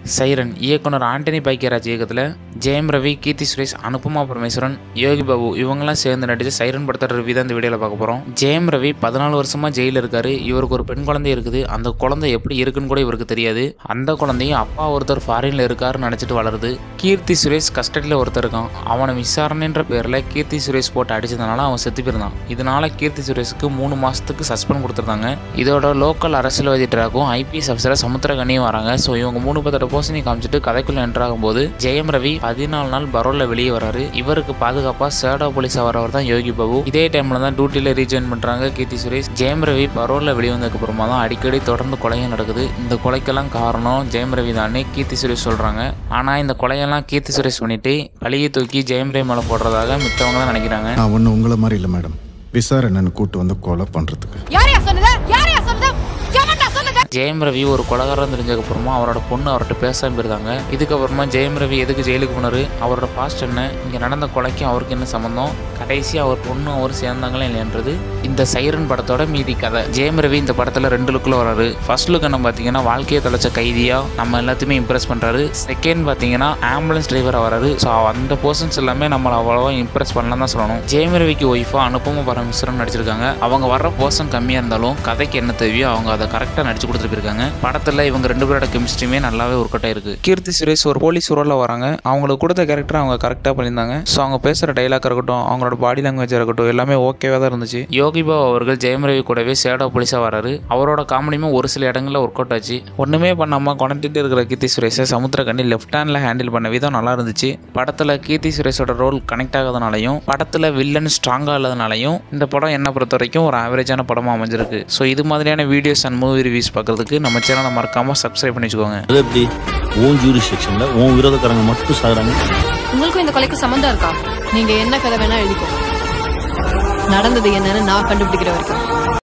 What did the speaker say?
siren இயக்குனர் ஆண்டனி பைக்கியராஜ் இயக்கத்தில் ஜெயம் ரவி கீர்த்தி சுரேஷ் அனுபமா பரமேஸ்வரன் யோகி பாபு இவங்கெல்லாம் சேர்ந்து நடிச்ச சைரன் படத்தோட ரிவ்யூ தான் இந்த வீடியோவில் பார்க்க போகிறோம் ஜெயம் ரவி பதினாலு வருஷமா ஜெயிலில் இருக்காரு இவருக்கு ஒரு பெண் குழந்தை இருக்குது அந்த குழந்தை எப்படி இருக்குன்னு கூட இவருக்கு தெரியாது அந்த குழந்தையும் அப்பா ஒருத்தர் ஃபாரின்ல இருக்காருன்னு நினச்சிட்டு வளருது கீர்த்தி சுரேஷ் கஸ்டடியில் ஒருத்தர் இருக்கான் அவனை விசாரணைன்ற பேரில் கீர்த்தி சுரேஷ் போட்டு அடிச்சதுனால அவன் செத்து போயிருந்தான் இதனால கீர்த்தி சுரேஷுக்கு மூணு மாசத்துக்கு சஸ்பெண்ட் கொடுத்துருந்தாங்க இதோட லோக்கல் அரசியல்வாதி ட்ராக்கும் ஐபிஎஸ் ஆஃபீஸராக சமுத்திரகனியும் வராங்க ஸோ இவங்க மூணு பேர்த்தோட போசனை காமிச்சிட்டு கதைக்குள்ள என்ட்ராகும் போது ஜெயம் ரவி பதினாலு நாள் பரோல்ல வெளியே வராரு இவருக்கு பாதுகாப்பா சேடோ போலீஸா வரவர் தான் யோகி பாபு இதே டைம்ல தான் டியூட்டில ரீஜாயின் பண்றாங்க கீர்த்தி சுரேஷ் ஜெயம் ரவி பரோல்ல வெளியே வந்ததுக்கு அப்புறமா தான் அடிக்கடி தொடர்ந்து கொலைகள் நடக்குது இந்த கொலைக்கெல்லாம் காரணம் ஜெயம் ரவி தானே கீர்த்தி சுரேஷ் சொல்றாங்க ஆனா இந்த கொலையெல்லாம் கீர்த்தி சுரேஷ் பண்ணிட்டு பழியை தூக்கி ஜெயம் ரவி மேல போடுறதாக மித்தவங்க தான் நினைக்கிறாங்க நான் ஒன்றும் உங்களை மாதிரி இல்லை மேடம் விசாரணைன்னு கூட்டு வந்து கொலை பண்ணுறதுக்கு யாரையா சொன்னது யாரையா சொன்னது எவன்டா சொன்னது ஜெயம் ரவி ஒரு கொலகாரம் தெரிஞ்சதுக்கு அப்புறமா அவரோட பொண்ணு அவர்கிட்ட பேசாம இருந்தாங்க இதுக்கப்புறமா ஜெயம் ரவி எதுக்கு ஜெயிலுக்கு போனாரு அவரோட பாஸ்ட் என்ன இங்க நடந்த கொலைக்கும் அவருக்கு என்ன சம்பந்தம் கடைசி அவர் பொண்ணு அவர் சேர்ந்தாங்களா இல்லைன்றது இந்த சைரன் படத்தோட மீதி கதை ஜெயம் ரவி இந்த படத்துல ரெண்டு லுக்ல வராரு ஃபர்ஸ்ட் லுக் என்ன பாத்தீங்கன்னா வாழ்க்கையை தொலைச்ச கைதியா நம்ம எல்லாத்தையுமே இம்ப்ரெஸ் பண்றாரு செகண்ட் பாத்தீங்கன்னா ஆம்புலன்ஸ் டிரைவரா வராரு ஸோ அந்த பர்சன்ஸ் எல்லாமே நம்மளை அவ்வளோவா இம்ப்ரெஸ் பண்ணலாம் தான் சொல்லணும் ஜெயம் ரவிக்கு ஒய்ஃபா அனுபம பரமேஸ்வரன் நடிச்சிருக்காங்க அவங்க வர்ற பர்சன் கம்மியா இருந்தாலும் கதைக்கு என்ன தேவையோ அவங்க அதை கரெக்டாக நடிச்சு கொடுத்துட்டு போயிருக்காங்க படத்துல இவங்க ரெண்டு பேரோட கெமிஸ்ட்ரியுமே நல்லாவே ஒர்க் அவுட் ஆயிருக்கு கீர்த்தி சுரேஷ் ஒரு போலீஸ் ரோலில் வராங்க அவங்களுக்கு கொடுத்த கேரக்டர் அவங்க கரெக்டாக பண்ணியிருந்தாங்க ஸோ அவங்க பேசுகிற டைலாக் இருக்கட்டும் அவங்களோட பாடி லாங்குவேஜ் இருக்கட்டும் எல்லாமே ஓகேவாக தான் இருந்துச்சு யோகி பாபு அவர்கள் ஜெயம் ரவி கூடவே சேடோ போலீஸாக வராரு அவரோட காமெடியுமே ஒரு சில இடங்களில் ஒர்க் அவுட் ஆச்சு ஒன்றுமே பண்ணாமல் கொண்டுட்டு இருக்கிற கீர்த்தி சுரேஷை சமுத்திரக்கண்ணி லெஃப்ட் ஹேண்டில் ஹேண்டில் பண்ண விதம் நல்லா இருந்துச்சு படத்தில் கீர்த்தி சுரேஷோட ரோல் கனெக்ட் ஆகாதனாலையும் படத்தில் வில்லன் ஸ்ட்ராங்காக இல்லாதனாலையும் இந்த படம் என்ன பொறுத்த வரைக்கும் ஒரு ஆவரேஜான படமாக அமைஞ்சிருக்கு ஸோ இது மாதிரியான வீடியோஸ் அண்ட் மூவி ரிவ்யூஸ் பார்க்கறதுக்கு நம்ம சேனலை மறக்காமல் சப்ஸ்கிரைப் பண்ணி வச்சுக்கோங்க அது எப்படி உன் ஜூரி செக்ஷன்ல உன் விரோதக்காரங்க மட்டும் சாகுறாங்க உங்களுக்கும் இந்த கொலைக்கு சம்மந்தம் இருக்கா நீங்க என்ன கதை வேணா எழுதிக்கோ நடந்தது என்னன்னு நான் கண்டுபிடிக்கிற வரைக்கும்